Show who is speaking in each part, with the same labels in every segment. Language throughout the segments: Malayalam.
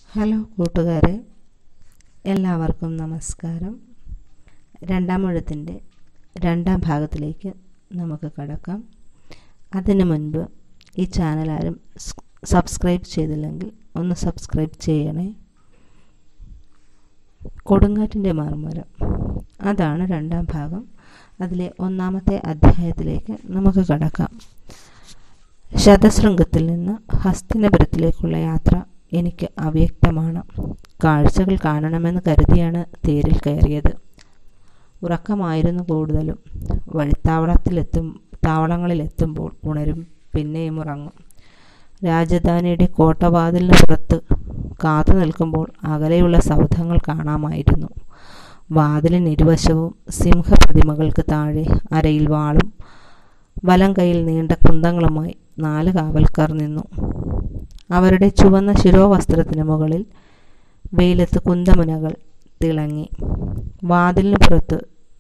Speaker 1: ഹലോ കൂട്ടുകാരെ എല്ലാവർക്കും നമസ്കാരം രണ്ടാം എഴുത്തിൻ്റെ രണ്ടാം ഭാഗത്തിലേക്ക് നമുക്ക് കടക്കാം അതിനു മുൻപ് ഈ ചാനൽ ആരും സ് സബ്സ്ക്രൈബ് ചെയ്തില്ലെങ്കിൽ ഒന്ന് സബ്സ്ക്രൈബ് ചെയ്യണേ കൊടുങ്കാറ്റിൻ്റെ മറുമരം അതാണ് രണ്ടാം ഭാഗം അതിലെ ഒന്നാമത്തെ അധ്യായത്തിലേക്ക് നമുക്ക് കടക്കാം ശതശൃംഗത്തിൽ നിന്ന് ഹസ്തിനപുരത്തിലേക്കുള്ള യാത്ര എനിക്ക് അവ്യക്തമാണ് കാഴ്ചകൾ കാണണമെന്ന് കരുതിയാണ് തേരിൽ കയറിയത് ഉറക്കമായിരുന്നു കൂടുതലും വഴിത്താവളത്തിലെത്തും താവളങ്ങളിലെത്തുമ്പോൾ ഉണരും പിന്നെയും ഉറങ്ങും രാജധാനിയുടെ കോട്ടവാതിലിന് പുറത്ത് കാത്തു നിൽക്കുമ്പോൾ അകലെയുള്ള സൗധങ്ങൾ കാണാമായിരുന്നു വാതിലിന് ഇരുവശവും സിംഹപ്രതിമകൾക്ക് താഴെ അരയിൽ വാളും വലം കൈയിൽ നീണ്ട കുന്തങ്ങളുമായി നാല് കാവൽക്കാർ നിന്നു അവരുടെ ചുവന്ന ശിരോവസ്ത്രത്തിന് മുകളിൽ വെയിലത്ത് കുന്തമുനകൾ തിളങ്ങി വാതിലിന് പുറത്ത്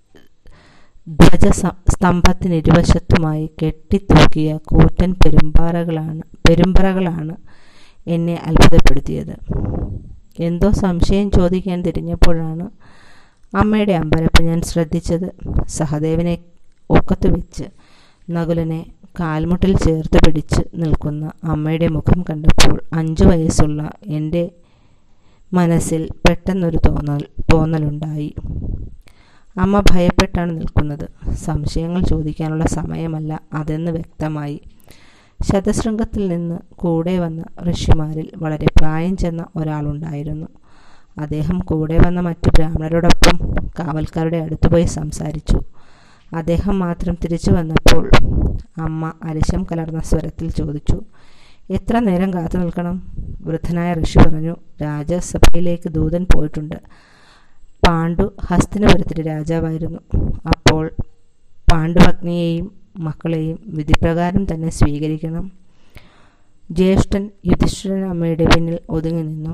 Speaker 1: ധ്വജ സ്തംഭത്തിനിരുവശത്തുമായി കെട്ടിത്തൂക്കിയ കൂറ്റൻ പെരുമ്പാറകളാണ് പെരുമ്പറകളാണ് എന്നെ അത്ഭുതപ്പെടുത്തിയത് എന്തോ സംശയം ചോദിക്കാൻ തിരിഞ്ഞപ്പോഴാണ് അമ്മയുടെ അമ്പരപ്പ് ഞാൻ ശ്രദ്ധിച്ചത് സഹദേവനെ ഒക്കത്ത് വെച്ച് നകുലനെ കാൽമുട്ടിൽ ചേർത്ത് പിടിച്ച് നിൽക്കുന്ന അമ്മയുടെ മുഖം കണ്ടപ്പോൾ അഞ്ചു വയസ്സുള്ള എൻ്റെ മനസ്സിൽ പെട്ടെന്നൊരു തോന്നൽ തോന്നലുണ്ടായി അമ്മ ഭയപ്പെട്ടാണ് നിൽക്കുന്നത് സംശയങ്ങൾ ചോദിക്കാനുള്ള സമയമല്ല അതെന്ന് വ്യക്തമായി ശതശൃംഗത്തിൽ നിന്ന് കൂടെ വന്ന ഋഷിമാരിൽ വളരെ പ്രായം ചെന്ന ഒരാളുണ്ടായിരുന്നു അദ്ദേഹം കൂടെ വന്ന മറ്റു ബ്രാഹ്മണരോടൊപ്പം കാവൽക്കാരുടെ അടുത്തുപോയി സംസാരിച്ചു അദ്ദേഹം മാത്രം തിരിച്ചു വന്നപ്പോൾ അമ്മ അരിശം കലർന്ന സ്വരത്തിൽ ചോദിച്ചു എത്ര നേരം കാത്തു നിൽക്കണം വൃദ്ധനായ ഋഷി പറഞ്ഞു രാജസഭയിലേക്ക് ദൂതൻ പോയിട്ടുണ്ട് പാണ്ഡു ഹസ്തിനപുരത്തിൻ്റെ രാജാവായിരുന്നു അപ്പോൾ പാണ്ഡുഭഗ്നിയെയും മക്കളെയും വിധിപ്രകാരം തന്നെ സ്വീകരിക്കണം ജ്യേഷ്ഠൻ യുധിഷ്ഠിരൻ അമ്മയുടെ പിന്നിൽ ഒതുങ്ങി നിന്നു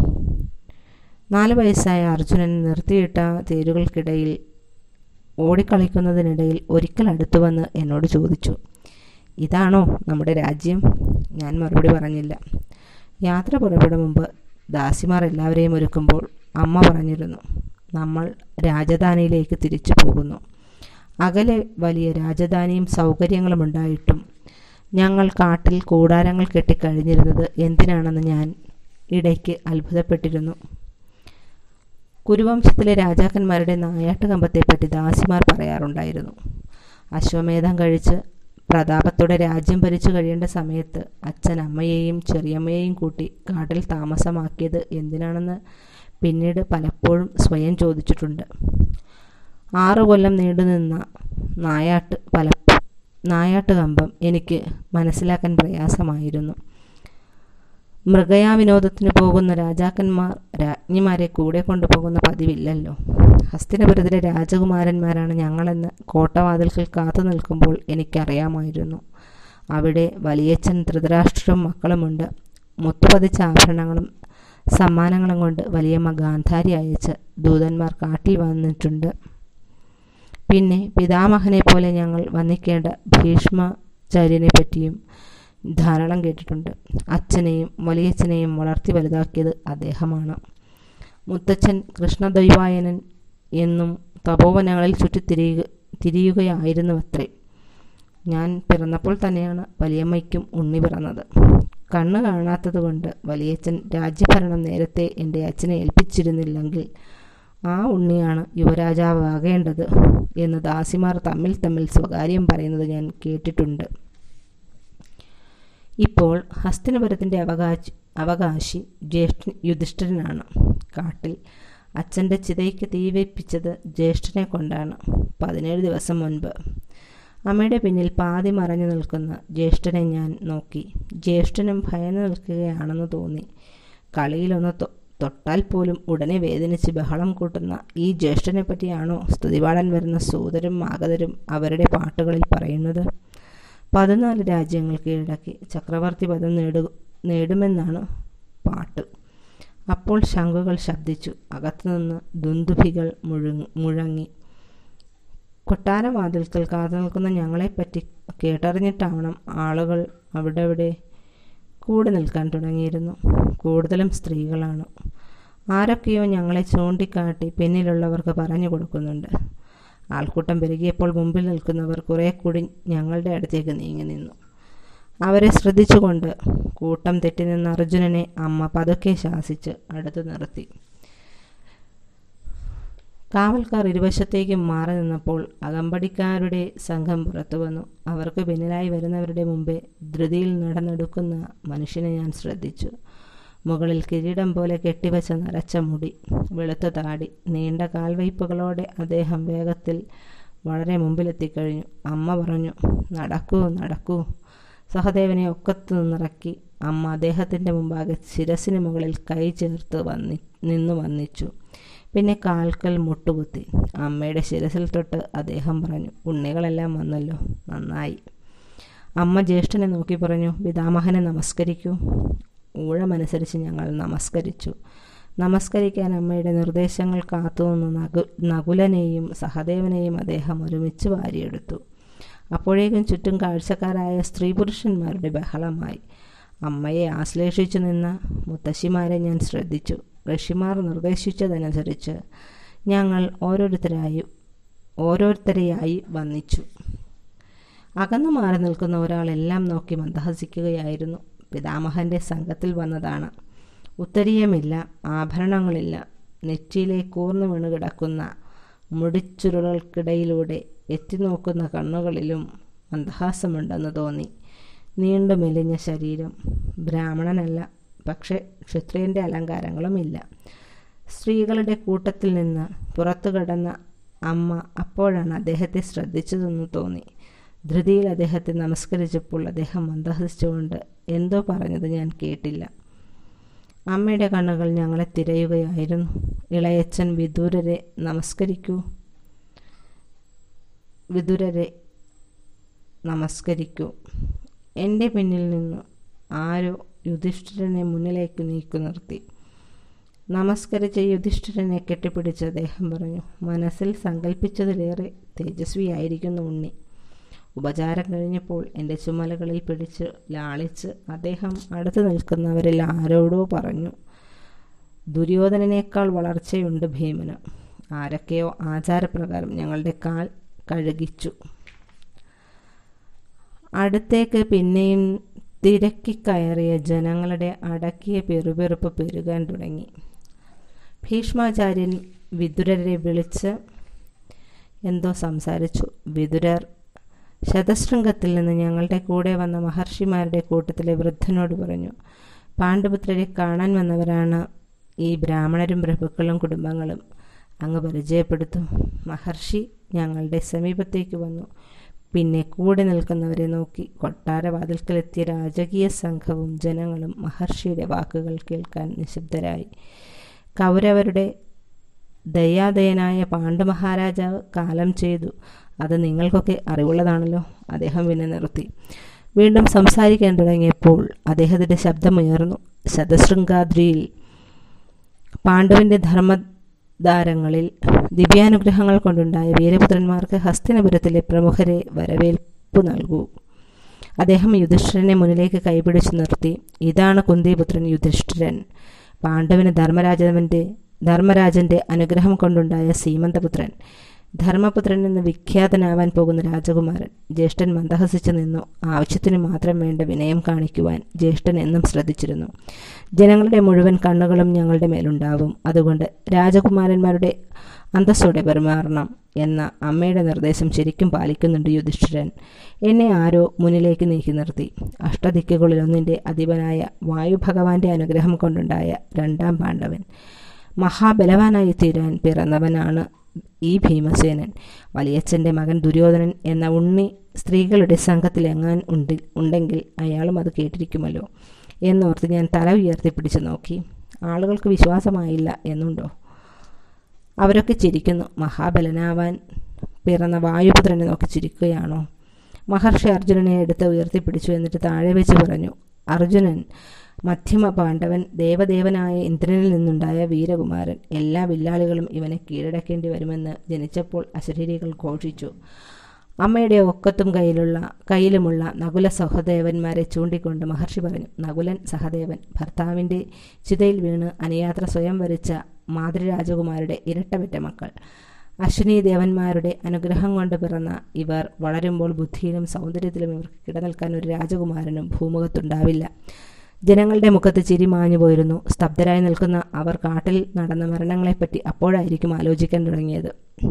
Speaker 1: നാല് വയസ്സായ അർജുനൻ നിർത്തിയിട്ട തേരുകൾക്കിടയിൽ ഓടിക്കളിക്കുന്നതിനിടയിൽ ഒരിക്കൽ അടുത്തു വന്ന് എന്നോട് ചോദിച്ചു ഇതാണോ നമ്മുടെ രാജ്യം ഞാൻ മറുപടി പറഞ്ഞില്ല യാത്ര പുറപ്പെടും മുമ്പ് ദാസിമാർ എല്ലാവരെയും ഒരുക്കുമ്പോൾ അമ്മ പറഞ്ഞിരുന്നു നമ്മൾ രാജധാനിയിലേക്ക് തിരിച്ചു പോകുന്നു അകലെ വലിയ രാജധാനിയും സൗകര്യങ്ങളും ഉണ്ടായിട്ടും ഞങ്ങൾ കാട്ടിൽ കൂടാരങ്ങൾ കെട്ടിക്കഴിഞ്ഞിരുന്നത് എന്തിനാണെന്ന് ഞാൻ ഇടയ്ക്ക് അത്ഭുതപ്പെട്ടിരുന്നു കുരുവംശത്തിലെ രാജാക്കന്മാരുടെ നായാട്ട് കമ്പത്തെപ്പറ്റി ദാസിമാർ പറയാറുണ്ടായിരുന്നു അശ്വമേധം കഴിച്ച് പ്രതാപത്തോടെ രാജ്യം ഭരിച്ചു കഴിയേണ്ട സമയത്ത് അച്ഛൻ അമ്മയെയും ചെറിയമ്മയെയും കൂട്ടി കാട്ടിൽ താമസമാക്കിയത് എന്തിനാണെന്ന് പിന്നീട് പലപ്പോഴും സ്വയം ചോദിച്ചിട്ടുണ്ട് ആറു കൊല്ലം നീണ്ടുനിന്ന നായാട്ട് പല നായാട്ട് കമ്പം എനിക്ക് മനസ്സിലാക്കാൻ പ്രയാസമായിരുന്നു മൃഗയാവിനോദത്തിന് പോകുന്ന രാജാക്കന്മാർ രാജ്ഞിമാരെ കൂടെ കൊണ്ടുപോകുന്ന പതിവില്ലല്ലോ ഹസ്തിനപുരത്തിലെ രാജകുമാരന്മാരാണ് ഞങ്ങളെന്ന് കോട്ടവാതിൽക്കൽ കാത്തു നിൽക്കുമ്പോൾ എനിക്കറിയാമായിരുന്നു അവിടെ വലിയച്ഛൻ ധൃതരാഷ്ട്രവും മക്കളുമുണ്ട് മുത്തുപതിച്ച ആഭരണങ്ങളും സമ്മാനങ്ങളും കൊണ്ട് വലിയമ്മ ഗാന്ധാരി അയച്ച് ദൂതന്മാർ കാട്ടിൽ വന്നിട്ടുണ്ട് പിന്നെ പിതാമഹനെ പോലെ ഞങ്ങൾ വന്നിക്കേണ്ട ഭീഷ്മാചാര്യനെ പറ്റിയും ധാരാളം കേട്ടിട്ടുണ്ട് അച്ഛനെയും വലിയച്ഛനെയും വളർത്തി വലുതാക്കിയത് അദ്ദേഹമാണ് മുത്തച്ഛൻ കൃഷ്ണദൈവായനൻ എന്നും തപോവനങ്ങളിൽ ചുറ്റിത്തിരിയുക തിരിയുകയായിരുന്നുവത്രേ ഞാൻ പിറന്നപ്പോൾ തന്നെയാണ് വലിയമ്മയ്ക്കും ഉണ്ണി പിറന്നത് കണ്ണ് കാണാത്തതുകൊണ്ട് വലിയച്ഛൻ രാജ്യഭരണം നേരത്തെ എൻ്റെ അച്ഛനെ ഏൽപ്പിച്ചിരുന്നില്ലെങ്കിൽ ആ ഉണ്ണിയാണ് യുവരാജാവാകേണ്ടത് എന്ന് ദാസിമാർ തമ്മിൽ തമ്മിൽ സ്വകാര്യം പറയുന്നത് ഞാൻ കേട്ടിട്ടുണ്ട് ഇപ്പോൾ ഹസ്തിനപുരത്തിൻ്റെ അവകാശി അവകാശി ജ്യേഷ്ഠ യുധിഷ്ഠിരനാണ് കാട്ടിൽ അച്ഛൻ്റെ ചിതയ്ക്ക് തീവയ്പ്പിച്ചത് ജ്യേഷ്ഠനെ കൊണ്ടാണ് പതിനേഴ് ദിവസം മുൻപ് അമ്മയുടെ പിന്നിൽ പാതി മറഞ്ഞു നിൽക്കുന്ന ജ്യേഷ്ഠനെ ഞാൻ നോക്കി ജ്യേഷ്ഠനും ഭയന്നു നിൽക്കുകയാണെന്ന് തോന്നി കളിയിലൊന്ന് തൊട്ടാൽ പോലും ഉടനെ വേദനിച്ച് ബഹളം കൂട്ടുന്ന ഈ ജ്യേഷ്ഠനെ പറ്റിയാണോ സ്തുതിപാടാൻ വരുന്ന സൂതരും മാഗതരും അവരുടെ പാട്ടുകളിൽ പറയുന്നത് പതിനാല് രാജ്യങ്ങൾ കീഴടക്കി ചക്രവർത്തി പദം നേടു നേടുമെന്നാണ് പാട്ട് അപ്പോൾ ശംഖുകൾ ശബ്ദിച്ചു അകത്തുനിന്ന് ദുന്ദുഭികൾ മുഴങ്ങി മുഴങ്ങി കൊട്ടാരവാതിൽക്കൽ കാത്തു നിൽക്കുന്ന ഞങ്ങളെപ്പറ്റി കേട്ടറിഞ്ഞിട്ടാവണം ആളുകൾ അവിടെ അവിടെ കൂടെ നിൽക്കാൻ തുടങ്ങിയിരുന്നു കൂടുതലും സ്ത്രീകളാണ് ആരൊക്കെയോ ഞങ്ങളെ ചൂണ്ടിക്കാട്ടി പിന്നിലുള്ളവർക്ക് പറഞ്ഞു കൊടുക്കുന്നുണ്ട് ആൾക്കൂട്ടം പെരുകിയപ്പോൾ മുമ്പിൽ നിൽക്കുന്നവർ കുറേ കൂടി ഞങ്ങളുടെ അടുത്തേക്ക് നീങ്ങി നിന്നു അവരെ ശ്രദ്ധിച്ചുകൊണ്ട് കൂട്ടം തെറ്റി നിന്ന അർജുനനെ അമ്മ പതുക്കെ ശാസിച്ച് അടുത്തു നിർത്തി കാവൽക്കാർ ഇരുവശത്തേക്കും മാറി നിന്നപ്പോൾ അകമ്പടിക്കാരുടെ സംഘം പുറത്തു വന്നു അവർക്ക് പിന്നിലായി വരുന്നവരുടെ മുമ്പേ ധൃതിയിൽ നടന്നെടുക്കുന്ന മനുഷ്യനെ ഞാൻ ശ്രദ്ധിച്ചു മുകളിൽ കിരീടം പോലെ കെട്ടിവച്ച നരച്ച മുടി വെളുത്ത താടി നീണ്ട കാൽവയ്പ്പുകളോടെ അദ്ദേഹം വേഗത്തിൽ വളരെ മുമ്പിലെത്തിക്കഴിഞ്ഞു അമ്മ പറഞ്ഞു നടക്കൂ നടക്കൂ സഹദേവനെ ഒക്കത്തു നിന്നിറക്കി അമ്മ അദ്ദേഹത്തിൻ്റെ മുമ്പാകെ ശിരസിന് മുകളിൽ കൈ ചേർത്ത് വന്നി നിന്നു വന്നിച്ചു പിന്നെ കാൽക്കൽ മുട്ടുകുത്തി അമ്മയുടെ ശിരസിൽ തൊട്ട് അദ്ദേഹം പറഞ്ഞു ഉണ്ണികളെല്ലാം വന്നല്ലോ നന്നായി അമ്മ ജ്യേഷ്ഠനെ നോക്കി പറഞ്ഞു പിതാമഹനെ നമസ്കരിക്കൂ ഊഴമനുസരിച്ച് ഞങ്ങൾ നമസ്കരിച്ചു നമസ്കരിക്കാൻ അമ്മയുടെ നിർദ്ദേശങ്ങൾ കാത്തുനിന്ന് നകു നകുലനെയും സഹദേവനെയും അദ്ദേഹം ഒരുമിച്ച് വാരിയെടുത്തു അപ്പോഴേക്കും ചുറ്റും കാഴ്ചക്കാരായ സ്ത്രീ പുരുഷന്മാരുടെ ബഹളമായി അമ്മയെ ആശ്ലേഷിച്ചു നിന്ന മുത്തശ്ശിമാരെ ഞാൻ ശ്രദ്ധിച്ചു ഋഷിമാർ നിർദ്ദേശിച്ചതനുസരിച്ച് ഞങ്ങൾ ഓരോരുത്തരായി ഓരോരുത്തരെയായി വന്നിച്ചു അകന്നു മാറി നിൽക്കുന്ന ഒരാൾ എല്ലാം നോക്കി മന്ദഹസിക്കുകയായിരുന്നു പിതാമഹൻ്റെ സംഘത്തിൽ വന്നതാണ് ഉത്തരീയമില്ല ആഭരണങ്ങളില്ല നെറ്റിയിലെ കൂർന്നു വീണ് കിടക്കുന്ന മുടിച്ചുരുളകൾക്കിടയിലൂടെ എത്തിനോക്കുന്ന കണ്ണുകളിലും മന്ദഹാസമുണ്ടെന്ന് തോന്നി നീണ്ടു മെലിഞ്ഞ ശരീരം ബ്രാഹ്മണനല്ല പക്ഷെ ക്ഷത്രിയൻ്റെ അലങ്കാരങ്ങളുമില്ല സ്ത്രീകളുടെ കൂട്ടത്തിൽ നിന്ന് പുറത്തു കടന്ന അമ്മ അപ്പോഴാണ് അദ്ദേഹത്തെ ശ്രദ്ധിച്ചതെന്ന് തോന്നി ധൃതിയിൽ അദ്ദേഹത്തെ നമസ്കരിച്ചപ്പോൾ അദ്ദേഹം മന്ദഹസിച്ചുകൊണ്ട് എന്തോ പറഞ്ഞത് ഞാൻ കേട്ടില്ല അമ്മയുടെ കണ്ണുകൾ ഞങ്ങളെ തിരയുകയായിരുന്നു ഇളയച്ചൻ വിദൂരരെ നമസ്കരിക്കൂ വിദുരരെ നമസ്കരിക്കൂ എൻ്റെ പിന്നിൽ നിന്ന് ആരോ യുധിഷ്ഠിരനെ മുന്നിലേക്ക് നീക്കു നിർത്തി നമസ്കരിച്ച യുധിഷ്ഠിരനെ കെട്ടിപ്പിടിച്ച് അദ്ദേഹം പറഞ്ഞു മനസ്സിൽ സങ്കല്പിച്ചതിലേറെ തേജസ്വിയായിരിക്കുന്നു ഉണ്ണി ഉപചാരം കഴിഞ്ഞപ്പോൾ എൻ്റെ ചുമലകളിൽ പിടിച്ച് ലാളിച്ച് അദ്ദേഹം അടുത്ത് നിൽക്കുന്നവരിൽ ആരോടോ പറഞ്ഞു ദുര്യോധനനേക്കാൾ വളർച്ചയുണ്ട് ഭീമന് ആരൊക്കെയോ ആചാരപ്രകാരം ഞങ്ങളുടെ കാൽ കഴുകിച്ചു അടുത്തേക്ക് പിന്നെയും തിരക്കിക്കയറിയ ജനങ്ങളുടെ അടക്കിയ പെറുപെറുപ്പ് പെരുകാൻ തുടങ്ങി ഭീഷ്മാചാര്യൻ വിതുരരെ വിളിച്ച് എന്തോ സംസാരിച്ചു വിതുരർ ശതശൃംഗത്തിൽ നിന്ന് ഞങ്ങളുടെ കൂടെ വന്ന മഹർഷിമാരുടെ കൂട്ടത്തിലെ വൃദ്ധനോട് പറഞ്ഞു പാണ്ഡുപുത്രരെ കാണാൻ വന്നവരാണ് ഈ ബ്രാഹ്മണരും പ്രഭുക്കളും കുടുംബങ്ങളും അങ്ങ് പരിചയപ്പെടുത്തും മഹർഷി ഞങ്ങളുടെ സമീപത്തേക്ക് വന്നു പിന്നെ കൂടെ നിൽക്കുന്നവരെ നോക്കി കൊട്ടാരവാതിൽക്കലെത്തിയ രാജകീയ സംഘവും ജനങ്ങളും മഹർഷിയുടെ വാക്കുകൾ കേൾക്കാൻ നിശബ്ദരായി കൗരവരുടെ ദയാദയനായ പാണ്ഡു മഹാരാജാവ് കാലം ചെയ്തു അത് നിങ്ങൾക്കൊക്കെ അറിവുള്ളതാണല്ലോ അദ്ദേഹം പിന്നെ നിർത്തി വീണ്ടും സംസാരിക്കാൻ തുടങ്ങിയപ്പോൾ അദ്ദേഹത്തിൻ്റെ ശബ്ദമുയർന്നു ശതശൃംഗാദ്രിയിൽ പാണ്ഡുവിൻ്റെ ധർമ്മദാരങ്ങളിൽ ദിവ്യാനുഗ്രഹങ്ങൾ കൊണ്ടുണ്ടായ വീരപുത്രന്മാർക്ക് ഹസ്തിനപുരത്തിലെ പ്രമുഖരെ വരവേൽപ്പ് നൽകൂ അദ്ദേഹം യുധിഷ്ഠിരനെ മുന്നിലേക്ക് കൈപിടിച്ചു നിർത്തി ഇതാണ് കുന്തിപുത്രൻ യുധിഷ്ഠിരൻ പാണ്ഡവന് ധർമ്മരാജവൻ്റെ ധർമ്മരാജൻ്റെ അനുഗ്രഹം കൊണ്ടുണ്ടായ സീമന്തപുത്രൻ ധർമ്മപുത്രൻ എന്ന് വിഖ്യാതനാവാൻ പോകുന്ന രാജകുമാരൻ ജ്യേഷ്ഠൻ മന്ദഹസിച്ചു നിന്നു ആവശ്യത്തിനു മാത്രം വേണ്ട വിനയം കാണിക്കുവാൻ ജ്യേഷ്ഠൻ എന്നും ശ്രദ്ധിച്ചിരുന്നു ജനങ്ങളുടെ മുഴുവൻ കണ്ണുകളും ഞങ്ങളുടെ മേലുണ്ടാവും അതുകൊണ്ട് രാജകുമാരന്മാരുടെ അന്തസ്സോടെ പെരുമാറണം എന്ന അമ്മയുടെ നിർദ്ദേശം ശരിക്കും പാലിക്കുന്നുണ്ട് യുധിഷ്ഠിരൻ എന്നെ ആരോ മുന്നിലേക്ക് നീക്കി നിർത്തി അഷ്ടദിക്കുകളിലൊന്നിൻ്റെ അധിപനായ വായുഭഗവാന്റെ അനുഗ്രഹം കൊണ്ടുണ്ടായ രണ്ടാം പാണ്ഡവൻ മഹാബലവാനായി തീരാൻ പിറന്നവനാണ് ഈ ഭീമസേനൻ വലിയച്ഛൻ്റെ മകൻ ദുര്യോധനൻ എന്ന ഉണ്ണി സ്ത്രീകളുടെ സംഘത്തിലെങ്ങാൻ ഉണ്ട് ഉണ്ടെങ്കിൽ അയാളും അത് കേട്ടിരിക്കുമല്ലോ എന്നോർത്ത് ഞാൻ തല ഉയർത്തിപ്പിടിച്ച് നോക്കി ആളുകൾക്ക് വിശ്വാസമായില്ല എന്നുണ്ടോ അവരൊക്കെ ചിരിക്കുന്നു മഹാബലനാവാൻ പിറന്ന വായുപുത്രനെ നോക്കി ചിരിക്കുകയാണോ മഹർഷി അർജുനനെ എടുത്ത് ഉയർത്തിപ്പിടിച്ചു എന്നിട്ട് താഴെ വെച്ച് പറഞ്ഞു അർജുനൻ മധ്യമ പാണ്ഡവൻ ദേവദേവനായ ഇന്ദ്രനിൽ നിന്നുണ്ടായ വീരകുമാരൻ എല്ലാ വില്ലാളികളും ഇവനെ കീഴടക്കേണ്ടി വരുമെന്ന് ജനിച്ചപ്പോൾ അശരീരികൾ ഘോഷിച്ചു അമ്മയുടെ ഒക്കത്തും കയ്യിലുള്ള കയ്യിലുമുള്ള നകുല സഹദേവന്മാരെ ചൂണ്ടിക്കൊണ്ട് മഹർഷി പറഞ്ഞു നകുലൻ സഹദേവൻ ഭർത്താവിൻ്റെ ചിതയിൽ വീണ് അനുയാത്ര സ്വയം വരിച്ച മാതൃരാജകുമാരുടെ ഇരട്ടപെറ്റ മക്കൾ അശ്വിനി ദേവന്മാരുടെ അനുഗ്രഹം കൊണ്ട് പിറന്ന ഇവർ വളരുമ്പോൾ ബുദ്ധിയിലും സൗന്ദര്യത്തിലും ഇവർക്ക് കിടനിൽക്കാൻ ഒരു രാജകുമാരനും ഭൂമുഖത്തുണ്ടാവില്ല ജനങ്ങളുടെ മുഖത്ത് ചിരി മാഞ്ഞു പോയിരുന്നു സ്തബ്ധരായി നിൽക്കുന്ന അവർ കാട്ടിൽ നടന്ന മരണങ്ങളെപ്പറ്റി അപ്പോഴായിരിക്കും ആലോചിക്കാൻ തുടങ്ങിയത്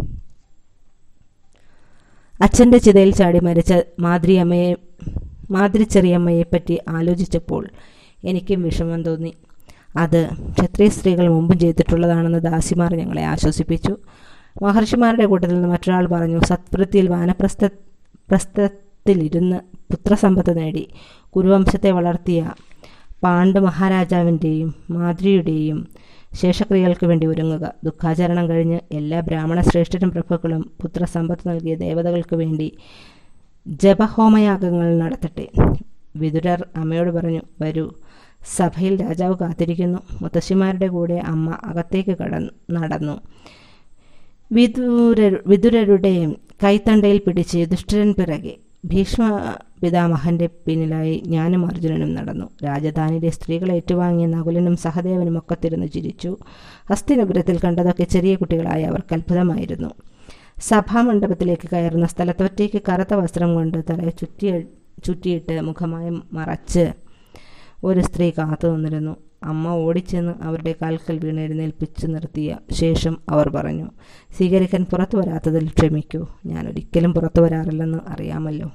Speaker 1: അച്ഛൻ്റെ ചിതയിൽ ചാടി മരിച്ച മാതൃയമ്മയെ മാതൃച്ചെറിയമ്മയെപ്പറ്റി ആലോചിച്ചപ്പോൾ എനിക്കും വിഷമം തോന്നി അത് ക്ഷത്രിയ സ്ത്രീകൾ മുമ്പും ചെയ്തിട്ടുള്ളതാണെന്ന് ദാസിമാർ ഞങ്ങളെ ആശ്വസിപ്പിച്ചു മഹർഷിമാരുടെ കൂട്ടത്തിൽ നിന്ന് മറ്റൊരാൾ പറഞ്ഞു സത്വൃത്തിയിൽ വാനപ്രസ്ഥ പ്രസ്ഥത്തിലിരുന്ന് പുത്രസമ്പത്ത് നേടി കുരുവംശത്തെ വളർത്തിയ പാണ്ഡു മഹാരാജാവിൻ്റെയും മാതൃയുടെയും ശേഷക്രിയകൾക്ക് വേണ്ടി ഒരുങ്ങുക ദുഃഖാചരണം കഴിഞ്ഞ് എല്ലാ ബ്രാഹ്മണ ശ്രേഷ്ഠരും പ്രഭുക്കളും പുത്രസമ്പത്ത് നൽകിയ ദേവതകൾക്ക് വേണ്ടി ജപഹോമയാഗങ്ങൾ നടത്തട്ടെ വിതുരർ അമ്മയോട് പറഞ്ഞു വരൂ സഭയിൽ രാജാവ് കാത്തിരിക്കുന്നു മുത്തശ്ശിമാരുടെ കൂടെ അമ്മ അകത്തേക്ക് കടന്നു നടന്നു വിദുര വിതുരരുടെ കൈത്തണ്ടയിൽ പിടിച്ച് യുധിഷ്ഠിരൻ പിറകെ ഭീഷ്മ പിതാമഹന്റെ പിന്നിലായി ഞാനും അർജുനനും നടന്നു രാജധാനിയിലെ സ്ത്രീകളെ ഏറ്റുവാങ്ങിയ നകുലനും സഹദേവനും ഒക്കത്തിരുന്ന് ചിരിച്ചു ഹസ്തിനപുരത്തിൽ കണ്ടതൊക്കെ ചെറിയ കുട്ടികളായ അവർക്ക് അത്ഭുതമായിരുന്നു സഭാമണ്ഡപത്തിലേക്ക് കയറുന്ന സ്ഥലത്തൊറ്റയ്ക്ക് കറുത്ത വസ്ത്രം കൊണ്ട് തല ചുറ്റി ചുറ്റിയിട്ട് മുഖമായി മറച്ച് ഒരു സ്ത്രീ കാത്തു നിന്നിരുന്നു അമ്മ ഓടിച്ചെന്ന് അവരുടെ കാൽക്കൽ വീണ് എഴുന്നേൽപ്പിച്ചു നിർത്തിയ ശേഷം അവർ പറഞ്ഞു സ്വീകരിക്കാൻ പുറത്തു വരാത്തതിൽ ക്ഷമിക്കൂ ഞാൻ ഒരിക്കലും പുറത്തു വരാറില്ലെന്ന് അറിയാമല്ലോ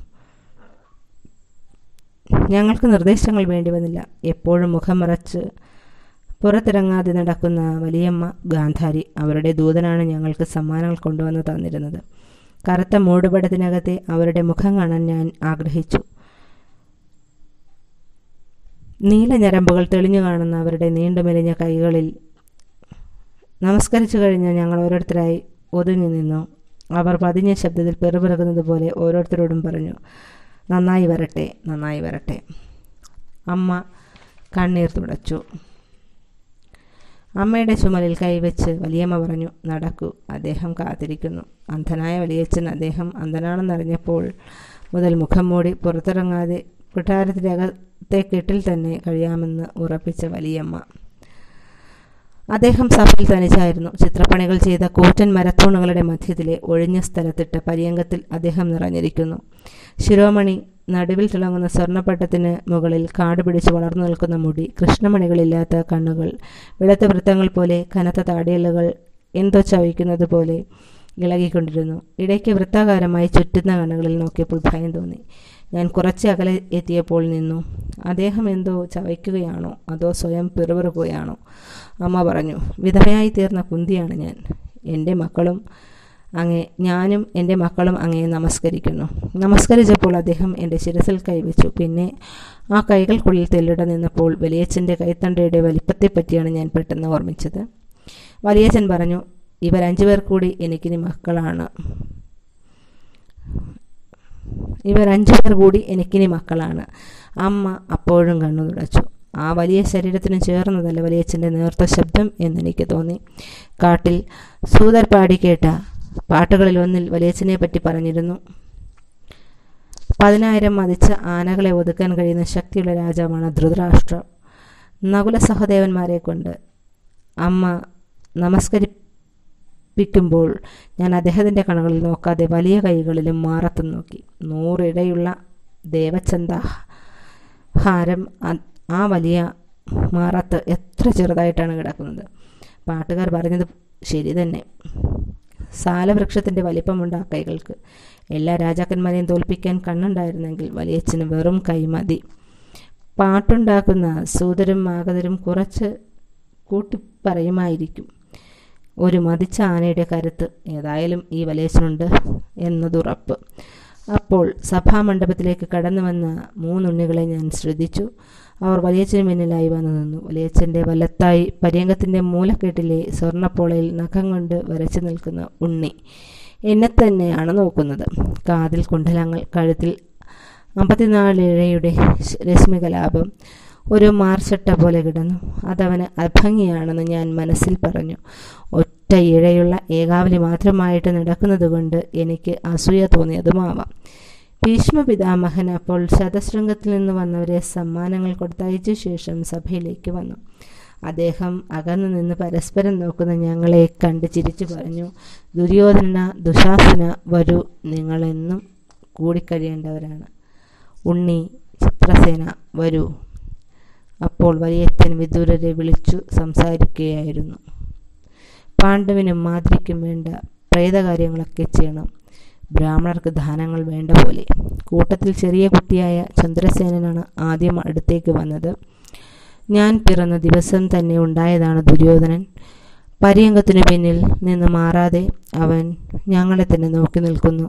Speaker 1: ഞങ്ങൾക്ക് നിർദ്ദേശങ്ങൾ വേണ്ടി വന്നില്ല എപ്പോഴും മുഖം മറച്ച് പുറത്തിറങ്ങാതെ നടക്കുന്ന വലിയമ്മ ഗാന്ധാരി അവരുടെ ദൂതനാണ് ഞങ്ങൾക്ക് സമ്മാനങ്ങൾ കൊണ്ടുവന്ന് തന്നിരുന്നത് കറുത്ത മൂടുപടത്തിനകത്തെ അവരുടെ മുഖം കാണാൻ ഞാൻ ആഗ്രഹിച്ചു നീല ഞരമ്പുകൾ തെളിഞ്ഞു കാണുന്ന അവരുടെ നീണ്ടു മെലിഞ്ഞ കൈകളിൽ നമസ്കരിച്ചു കഴിഞ്ഞ് ഞങ്ങൾ ഓരോരുത്തരായി ഒതുങ്ങി നിന്നു അവർ പതിഞ്ഞ ശബ്ദത്തിൽ പെറുപിറകുന്നത് പോലെ ഓരോരുത്തരോടും പറഞ്ഞു നന്നായി വരട്ടെ നന്നായി വരട്ടെ അമ്മ കണ്ണീർ തുടച്ചു അമ്മയുടെ ചുമലിൽ കൈവച്ച് വലിയമ്മ പറഞ്ഞു നടക്കൂ അദ്ദേഹം കാത്തിരിക്കുന്നു അന്ധനായ വലിയച്ഛൻ അദ്ദേഹം അന്ധനാണെന്നറിഞ്ഞപ്പോൾ മുതൽ മുഖം മൂടി പുറത്തിറങ്ങാതെ കൊട്ടാരത്തിൻ്റെ അകത്തെ കെട്ടിൽ തന്നെ കഴിയാമെന്ന് ഉറപ്പിച്ച വലിയമ്മ അദ്ദേഹം സഭയിൽ തനിച്ചായിരുന്നു ചിത്രപ്പണികൾ ചെയ്ത കൂറ്റൻ മരത്തൂണുകളുടെ മധ്യത്തിലെ ഒഴിഞ്ഞ സ്ഥലത്തിട്ട് പര്യങ്കത്തിൽ അദ്ദേഹം നിറഞ്ഞിരിക്കുന്നു ശിരോമണി നടുവിൽ തിളങ്ങുന്ന സ്വർണ്ണപ്പട്ടത്തിന് മുകളിൽ കാട് പിടിച്ച് വളർന്നു നിൽക്കുന്ന മുടി കൃഷ്ണമണികളില്ലാത്ത കണ്ണുകൾ വെളുത്ത വൃത്തങ്ങൾ പോലെ കനത്ത താടിയലുകൾ എന്തോ ചവയ്ക്കുന്നത് പോലെ ഇളകിക്കൊണ്ടിരുന്നു ഇടയ്ക്ക് വൃത്താകാരമായി ചുറ്റുന്ന കണ്ണുകളിൽ നോക്കിയപ്പോൾ ഭയം തോന്നി ഞാൻ കുറച്ച് അകലെ എത്തിയപ്പോൾ നിന്നു അദ്ദേഹം എന്തോ ചവയ്ക്കുകയാണോ അതോ സ്വയം പിറുപിറുക്കുകയാണോ അമ്മ പറഞ്ഞു വിധവയായി തീർന്ന കുന്തിയാണ് ഞാൻ എൻ്റെ മക്കളും അങ്ങേ ഞാനും എൻ്റെ മക്കളും അങ്ങയെ നമസ്കരിക്കുന്നു നമസ്കരിച്ചപ്പോൾ അദ്ദേഹം എൻ്റെ ശിരസിൽ കൈവച്ചു പിന്നെ ആ കൈകൾക്കുള്ളിൽ തെല്ലിട നിന്നപ്പോൾ വലിയച്ഛൻ്റെ കൈത്തണ്ടയുടെ വലിപ്പത്തെപ്പറ്റിയാണ് ഞാൻ പെട്ടെന്ന് ഓർമ്മിച്ചത് വലിയച്ഛൻ പറഞ്ഞു ഇവർ അഞ്ചുപേർ കൂടി എനിക്കിനി മക്കളാണ് ഇവർ അഞ്ചുപേർ കൂടി എനിക്കിനി മക്കളാണ് അമ്മ അപ്പോഴും കണ്ണു തുടച്ചു ആ വലിയ ശരീരത്തിന് ചേർന്നതല്ല വലിയച്ഛൻ്റെ നേർത്ത ശബ്ദം എന്നെനിക്ക് തോന്നി കാട്ടിൽ സൂതർ പാടി കേട്ട പാട്ടുകളിൽ ഒന്നിൽ വലിയച്ഛനെ പറ്റി പറഞ്ഞിരുന്നു പതിനായിരം മതിച്ച ആനകളെ ഒതുക്കാൻ കഴിയുന്ന ശക്തിയുള്ള രാജാവാണ് ധൃതരാഷ്ട്ര നകുല സഹദേവന്മാരെ കൊണ്ട് അമ്മ നമസ്കരിപ്പിക്കുമ്പോൾ ഞാൻ അദ്ദേഹത്തിൻ്റെ കണകളിൽ നോക്കാതെ വലിയ കൈകളിലും മാറത്തും നോക്കി നൂറിടയുള്ള ദേവചന്ദ ഹാരം ആ വലിയ മാറത്ത് എത്ര ചെറുതായിട്ടാണ് കിടക്കുന്നത് പാട്ടുകാർ പറഞ്ഞത് ശരി തന്നെ സാലവൃക്ഷത്തിൻ്റെ വലിപ്പമുണ്ട് ആ കൈകൾക്ക് എല്ലാ രാജാക്കന്മാരെയും തോൽപ്പിക്കാൻ കണ്ണുണ്ടായിരുന്നെങ്കിൽ വലിയച്ഛന് വെറും കൈ മതി പാട്ടുണ്ടാക്കുന്ന സൂതരും മാഗതരും കുറച്ച് കൂട്ടിപ്പറയുമായിരിക്കും ഒരു മതിച്ച ആനയുടെ കരുത്ത് ഏതായാലും ഈ വലിയച്ഛനുണ്ട് എന്നതുറപ്പ് അപ്പോൾ സഭാമണ്ഡപത്തിലേക്ക് കടന്നു വന്ന മൂന്നുണ്ണികളെ ഞാൻ ശ്രദ്ധിച്ചു അവർ വലിയച്ഛന് മുന്നിലായി വന്നു നിന്നു വലിയച്ഛൻ്റെ വലത്തായി പര്യങ്കത്തിൻ്റെ മൂലക്കെട്ടിലെ സ്വർണ്ണപ്പോളയിൽ നഖം കൊണ്ട് വരച്ചു നിൽക്കുന്ന ഉണ്ണി എന്നെ തന്നെയാണ് നോക്കുന്നത് കാതിൽ കുണ്ഡലങ്ങൾ കഴുത്തിൽ അമ്പത്തിനാല് ഇഴയുടെ രശ്മികലാപം ഒരു മാർച്ചട്ട പോലെ കിടന്നു അതവന് അഭംഗിയാണെന്ന് ഞാൻ മനസ്സിൽ പറഞ്ഞു ഒറ്റ ഒറ്റ ഇഴയുള്ള ഏകാവലി മാത്രമായിട്ട് നടക്കുന്നതുകൊണ്ട് എനിക്ക് അസൂയ തോന്നിയതുമാവാം ഭീഷ്മ പിതാമഹൻ അപ്പോൾ ശതശൃംഗത്തിൽ നിന്ന് വന്നവരെ സമ്മാനങ്ങൾ കൊടുത്തയച്ച ശേഷം സഭയിലേക്ക് വന്നു അദ്ദേഹം അകന്നു നിന്ന് പരസ്പരം നോക്കുന്ന ഞങ്ങളെ കണ്ട് ചിരിച്ചു പറഞ്ഞു ദുര്യോധന ദുശാസന വരൂ നിങ്ങളെന്നും കൂടിക്കഴിയേണ്ടവരാണ് ഉണ്ണി ചിത്രസേന വരൂ അപ്പോൾ വലിയപ്പൻ വിദൂരരെ വിളിച്ചു സംസാരിക്കുകയായിരുന്നു പാണ്ഡവിനും മാതിരിക്കും വേണ്ട പ്രേതകാര്യങ്ങളൊക്കെ ചെയ്യണം ബ്രാഹ്മണർക്ക് ദാനങ്ങൾ വേണ്ട പോലെ കൂട്ടത്തിൽ ചെറിയ കുട്ടിയായ ചന്ദ്രസേനനാണ് ആദ്യം അടുത്തേക്ക് വന്നത് ഞാൻ പിറന്ന ദിവസം തന്നെ ഉണ്ടായതാണ് ദുര്യോധനൻ പര്യങ്കത്തിനു പിന്നിൽ നിന്ന് മാറാതെ അവൻ ഞങ്ങളെ തന്നെ നോക്കി നിൽക്കുന്നു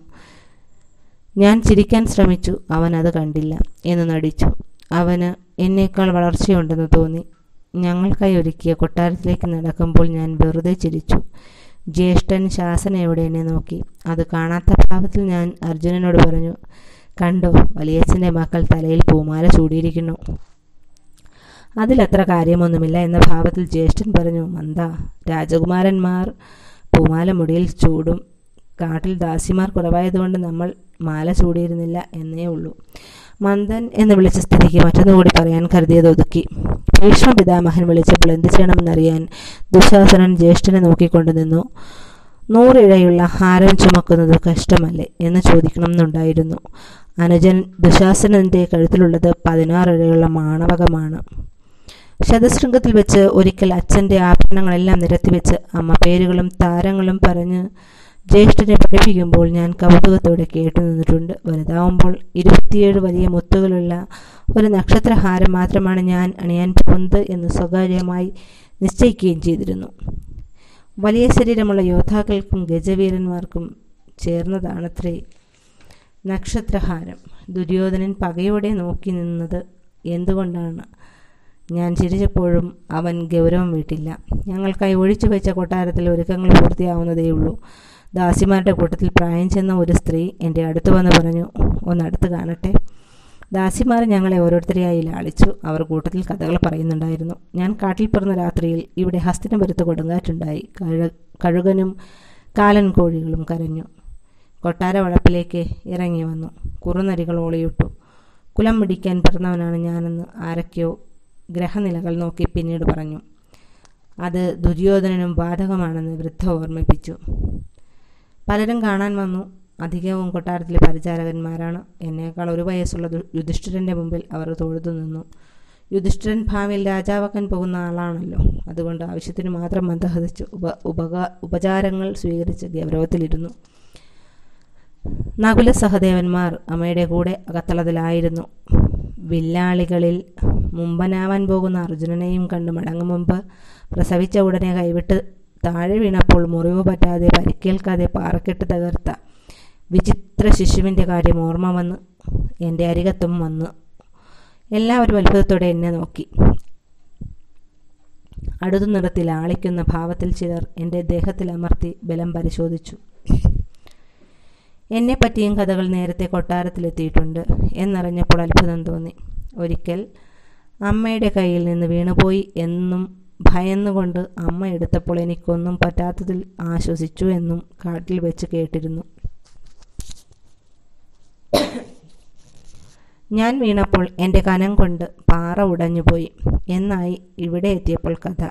Speaker 1: ഞാൻ ചിരിക്കാൻ ശ്രമിച്ചു അവൻ അത് കണ്ടില്ല എന്ന് നടിച്ചു അവന് എന്നേക്കാൾ വളർച്ചയുണ്ടെന്ന് തോന്നി ഞങ്ങൾക്കായി ഒരുക്കിയ കൊട്ടാരത്തിലേക്ക് നടക്കുമ്പോൾ ഞാൻ വെറുതെ ചിരിച്ചു ജ്യേഷ്ഠൻ ശാസനയോടെ എന്നെ നോക്കി അത് കാണാത്ത ഭാവത്തിൽ ഞാൻ അർജുനനോട് പറഞ്ഞു കണ്ടോ വലിയച്ഛൻ്റെ മക്കൾ തലയിൽ പൂമാല ചൂടിയിരിക്കുന്നു അതിലത്ര കാര്യമൊന്നുമില്ല എന്ന ഭാവത്തിൽ ജ്യേഷ്ഠൻ പറഞ്ഞു മന്ദ രാജകുമാരന്മാർ പൂമാല മുടിയിൽ ചൂടും കാട്ടിൽ ദാസിമാർ കുറവായതുകൊണ്ട് നമ്മൾ മാല ചൂടിയിരുന്നില്ല എന്നേ ഉള്ളൂ മന്ദൻ എന്ന് വിളിച്ച സ്ഥിതിക്ക് മറ്റൊന്നുകൂടി പറയാൻ കരുതിയത് ഒതുക്കി ഭീഷ്മ പിതാമഹൻ വിളിച്ചപ്പോൾ എന്ത് ചെയ്യണമെന്നറിയാൻ ദുശാസനൻ ജ്യേഷ്ഠനെ നോക്കിക്കൊണ്ടു നിന്നു നൂറിഴയുള്ള ഹാരം ചുമക്കുന്നത് കഷ്ടമല്ലേ എന്ന് ചോദിക്കണമെന്നുണ്ടായിരുന്നു അനുജൻ ദുശാസനന്റെ കഴുത്തിലുള്ളത് പതിനാറിഴയുള്ള മാണവകമാണ് ശതശൃംഗത്തിൽ വെച്ച് ഒരിക്കൽ അച്ഛൻ്റെ ആഭരണങ്ങളെല്ലാം നിരത്തിവെച്ച് അമ്മ പേരുകളും താരങ്ങളും പറഞ്ഞ് ജ്യേഷ്ഠനെ പഠിപ്പിക്കുമ്പോൾ ഞാൻ കൗതുകത്തോടെ കേട്ടു നിന്നിട്ടുണ്ട് വലുതാവുമ്പോൾ ഇരുപത്തിയേഴ് വലിയ മുത്തുകളുള്ള ഒരു നക്ഷത്രഹാരം മാത്രമാണ് ഞാൻ അണിയാൻ പോകുന്നത് എന്ന് സ്വകാര്യമായി നിശ്ചയിക്കുകയും ചെയ്തിരുന്നു വലിയ ശരീരമുള്ള യോദ്ധാക്കൾക്കും ഗജവീരന്മാർക്കും ചേർന്നതാണത്രേ നക്ഷത്രഹാരം ദുര്യോധനൻ പകയോടെ നോക്കി നിന്നത് എന്തുകൊണ്ടാണ് ഞാൻ ചിരിച്ചപ്പോഴും അവൻ ഗൗരവം വീട്ടില്ല ഞങ്ങൾക്കായി ഒഴിച്ചു വെച്ച കൊട്ടാരത്തിൽ ഒരുക്കങ്ങൾ പൂർത്തിയാവുന്നതേയുള്ളൂ ദാസിമാരുടെ കൂട്ടത്തിൽ പ്രായം ചെന്ന ഒരു സ്ത്രീ എൻ്റെ അടുത്ത് വന്ന് പറഞ്ഞു ഒന്നടുത്ത് കാണട്ടെ ദാസിമാർ ഞങ്ങളെ ഓരോരുത്തരെയായി ലാളിച്ചു അവർ കൂട്ടത്തിൽ കഥകൾ പറയുന്നുണ്ടായിരുന്നു ഞാൻ കാട്ടിൽ പിറന്ന രാത്രിയിൽ ഇവിടെ ഹസ്തിനപുരത്ത് കൊടുങ്കാറ്റുണ്ടായി കഴ കഴുകനും കാലൻ കോഴികളും കരഞ്ഞു കൊട്ടാര വളപ്പിലേക്ക് ഇറങ്ങി വന്നു കുറുനരികൾ ഓളിയിട്ടു കുലം പിടിക്കാൻ പിറന്നവനാണ് ഞാനെന്ന് ആരൊക്കെയോ ഗ്രഹനിലകൾ നോക്കി പിന്നീട് പറഞ്ഞു അത് ദുര്യോധനനും ബാധകമാണെന്ന് വൃദ്ധ ഓർമ്മിപ്പിച്ചു പലരും കാണാൻ വന്നു അധികവും കൊട്ടാരത്തിലെ പരിചാരകന്മാരാണ് എന്നേക്കാൾ ഒരു വയസ്സുള്ള യുധിഷ്ഠിരൻ്റെ മുമ്പിൽ അവർ തൊഴുതു നിന്നു യുധിഷ്ഠിരൻ ഭാവിയിൽ രാജാവാക്കാൻ പോകുന്ന ആളാണല്ലോ അതുകൊണ്ട് ആവശ്യത്തിന് മാത്രം മന്ദഹതിച്ച് ഉപ ഉപകാ ഉപചാരങ്ങൾ സ്വീകരിച്ച് ഗൗരവത്തിലിരുന്നു നകുല സഹദേവന്മാർ അമ്മയുടെ കൂടെ അകത്തളത്തിലായിരുന്നു വില്ലാളികളിൽ മുമ്പനാവാൻ പോകുന്ന അർജുനനെയും കണ്ട് മടങ്ങും മുമ്പ് പ്രസവിച്ച ഉടനെ കൈവിട്ട് താഴെ വീണപ്പോൾ മുറിവ് പറ്റാതെ പരിക്കേൽക്കാതെ പാറക്കെട്ട് തകർത്ത വിചിത്ര ശിശുവിൻ്റെ കാര്യം ഓർമ്മ വന്ന് എൻ്റെ അരികത്തും വന്ന് എല്ലാവരും അത്ഭുതത്തോടെ എന്നെ നോക്കി അടുത്ത നിറത്തിൽ ആളിക്കുന്ന ഭാവത്തിൽ ചിലർ എൻ്റെ ദേഹത്തിൽ അമർത്തി ബലം പരിശോധിച്ചു എന്നെപ്പറ്റിയും കഥകൾ നേരത്തെ കൊട്ടാരത്തിലെത്തിയിട്ടുണ്ട് എന്നറിഞ്ഞപ്പോൾ അത്ഭുതം തോന്നി ഒരിക്കൽ അമ്മയുടെ കയ്യിൽ നിന്ന് വീണുപോയി എന്നും ഭയന്നുകൊണ്ട് അമ്മ എടുത്തപ്പോൾ എനിക്കൊന്നും പറ്റാത്തതിൽ ആശ്വസിച്ചു എന്നും കാട്ടിൽ വെച്ച് കേട്ടിരുന്നു ഞാൻ വീണപ്പോൾ എൻ്റെ കനം കൊണ്ട് പാറ ഉടഞ്ഞുപോയി എന്നായി ഇവിടെ എത്തിയപ്പോൾ കഥ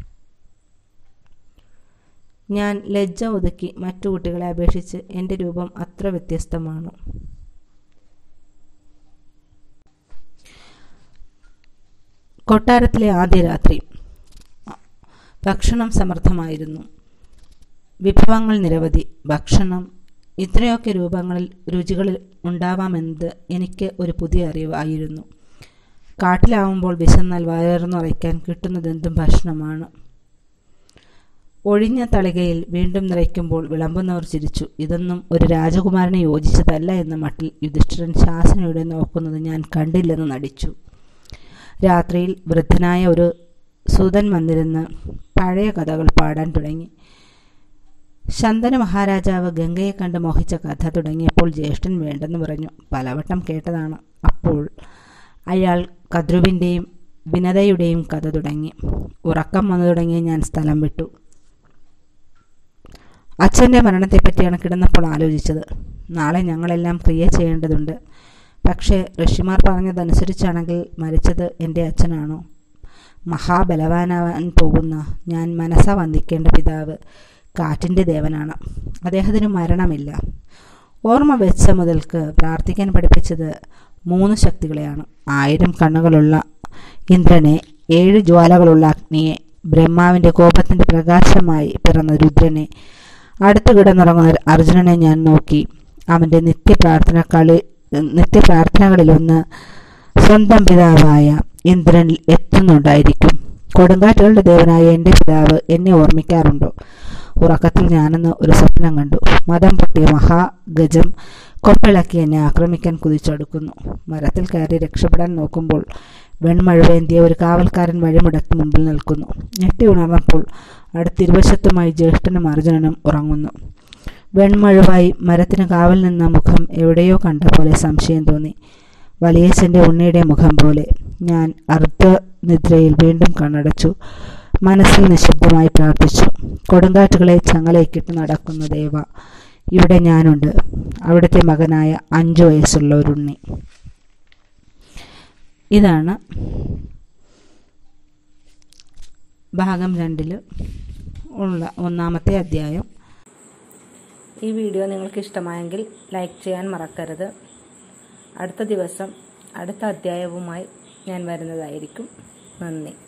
Speaker 1: ഞാൻ ലജ്ജ ഒതുക്കി മറ്റു കുട്ടികളെ അപേക്ഷിച്ച് എൻ്റെ രൂപം അത്ര വ്യത്യസ്തമാണ് കൊട്ടാരത്തിലെ ആദ്യ രാത്രി ഭക്ഷണം സമൃദ്ധമായിരുന്നു വിഭവങ്ങൾ നിരവധി ഭക്ഷണം ഇത്രയൊക്കെ രൂപങ്ങളിൽ രുചികളിൽ ഉണ്ടാവാമെന്നത് എനിക്ക് ഒരു പുതിയ അറിവായിരുന്നു കാട്ടിലാവുമ്പോൾ വിശന്നാൽ വയറുനിറയ്ക്കാൻ കിട്ടുന്നതെന്തും ഭക്ഷണമാണ് ഒഴിഞ്ഞ തളികയിൽ വീണ്ടും നിറയ്ക്കുമ്പോൾ വിളമ്പുന്നവർ ചിരിച്ചു ഇതൊന്നും ഒരു രാജകുമാരന് യോജിച്ചതല്ല എന്ന മട്ടിൽ യുധിഷ്ഠിരൻ ശാസനയുടെ നോക്കുന്നത് ഞാൻ കണ്ടില്ലെന്ന് നടിച്ചു രാത്രിയിൽ വൃദ്ധനായ ഒരു സൂതൻ വന്നിരുന്ന് പഴയ കഥകൾ പാടാൻ തുടങ്ങി ശന്തന മഹാരാജാവ് ഗംഗയെ കണ്ട് മോഹിച്ച കഥ തുടങ്ങിയപ്പോൾ ജ്യേഷ്ഠൻ വേണ്ടെന്ന് പറഞ്ഞു പലവട്ടം കേട്ടതാണ് അപ്പോൾ അയാൾ കദ്രുവിൻ്റെയും വിനതയുടെയും കഥ തുടങ്ങി ഉറക്കം വന്നു തുടങ്ങിയ ഞാൻ സ്ഥലം വിട്ടു അച്ഛൻ്റെ മരണത്തെപ്പറ്റിയാണ് കിടന്നപ്പോൾ ആലോചിച്ചത് നാളെ ഞങ്ങളെല്ലാം ക്രിയ ചെയ്യേണ്ടതുണ്ട് പക്ഷേ ഋഷിമാർ പറഞ്ഞതനുസരിച്ചാണെങ്കിൽ മരിച്ചത് എൻ്റെ അച്ഛനാണോ മഹാബലവാനാവാൻ പോകുന്ന ഞാൻ മനസ്സാ വന്ദിക്കേണ്ട പിതാവ് കാറ്റിൻ്റെ ദേവനാണ് അദ്ദേഹത്തിന് മരണമില്ല ഓർമ്മ വെച്ച മുതൽക്ക് പ്രാർത്ഥിക്കാൻ പഠിപ്പിച്ചത് മൂന്ന് ശക്തികളെയാണ് ആയിരം കണ്ണുകളുള്ള ഇന്ദ്രനെ ഏഴ് ജ്വാലകളുള്ള അഗ്നിയെ ബ്രഹ്മാവിൻ്റെ കോപത്തിൻ്റെ പ്രകാശമായി പിറന്ന രുദ്രനെ അടുത്ത് കിടന്നുറങ്ങുന്ന അർജുനനെ ഞാൻ നോക്കി അവൻ്റെ നിത്യപ്രാർത്ഥന കളി നിത്യപ്രാർത്ഥനകളിലൊന്ന് സ്വന്തം പിതാവായ ഇന്ദ്രനിൽ എത്തുന്നുണ്ടായിരിക്കും കൊടുങ്കാറ്റുകളുടെ ദേവനായ എൻ്റെ പിതാവ് എന്നെ ഓർമ്മിക്കാറുണ്ടോ ഉറക്കത്തിൽ ഞാനെന്ന് ഒരു സ്വപ്നം കണ്ടു മതം പൊട്ടിയ മഹാഗജം കൊപ്പിളക്കി എന്നെ ആക്രമിക്കാൻ കുതിച്ചടുക്കുന്നു മരത്തിൽ കയറി രക്ഷപ്പെടാൻ നോക്കുമ്പോൾ വെൺമഴവേന്തിയ ഒരു കാവൽക്കാരൻ വഴിമുടക്കി മുമ്പിൽ നിൽക്കുന്നു ഞെട്ടി ഉണർന്നപ്പോൾ അടുത്തിരുവശത്തുമായി ജ്യേഷ്ഠനും അർജുനനും ഉറങ്ങുന്നു വെൺമഴുവായി മരത്തിന് കാവൽ നിന്ന മുഖം എവിടെയോ കണ്ട പോലെ സംശയം തോന്നി വലിയച്ഛൻ്റെ ഉണ്ണിയുടെ മുഖം പോലെ ഞാൻ അർദ്ധനിദ്രയിൽ വീണ്ടും കണ്ണടച്ചു മനസ്സിൽ നിശബ്ദമായി പ്രാർത്ഥിച്ചു കൊടുങ്കാറ്റുകളെ ചങ്ങലയിക്കിട്ട് നടക്കുന്ന ദേവ ഇവിടെ ഞാനുണ്ട് അവിടുത്തെ മകനായ അഞ്ചു വയസ്സുള്ള ഒരു ഉണ്ണി ഇതാണ് ഭാഗം രണ്ടിൽ ഉള്ള ഒന്നാമത്തെ അധ്യായം ഈ വീഡിയോ നിങ്ങൾക്ക് ഇഷ്ടമായെങ്കിൽ ലൈക്ക് ചെയ്യാൻ മറക്കരുത് അടുത്ത ദിവസം അടുത്ത അധ്യായവുമായി ഞാൻ വരുന്നതായിരിക്കും നന്ദി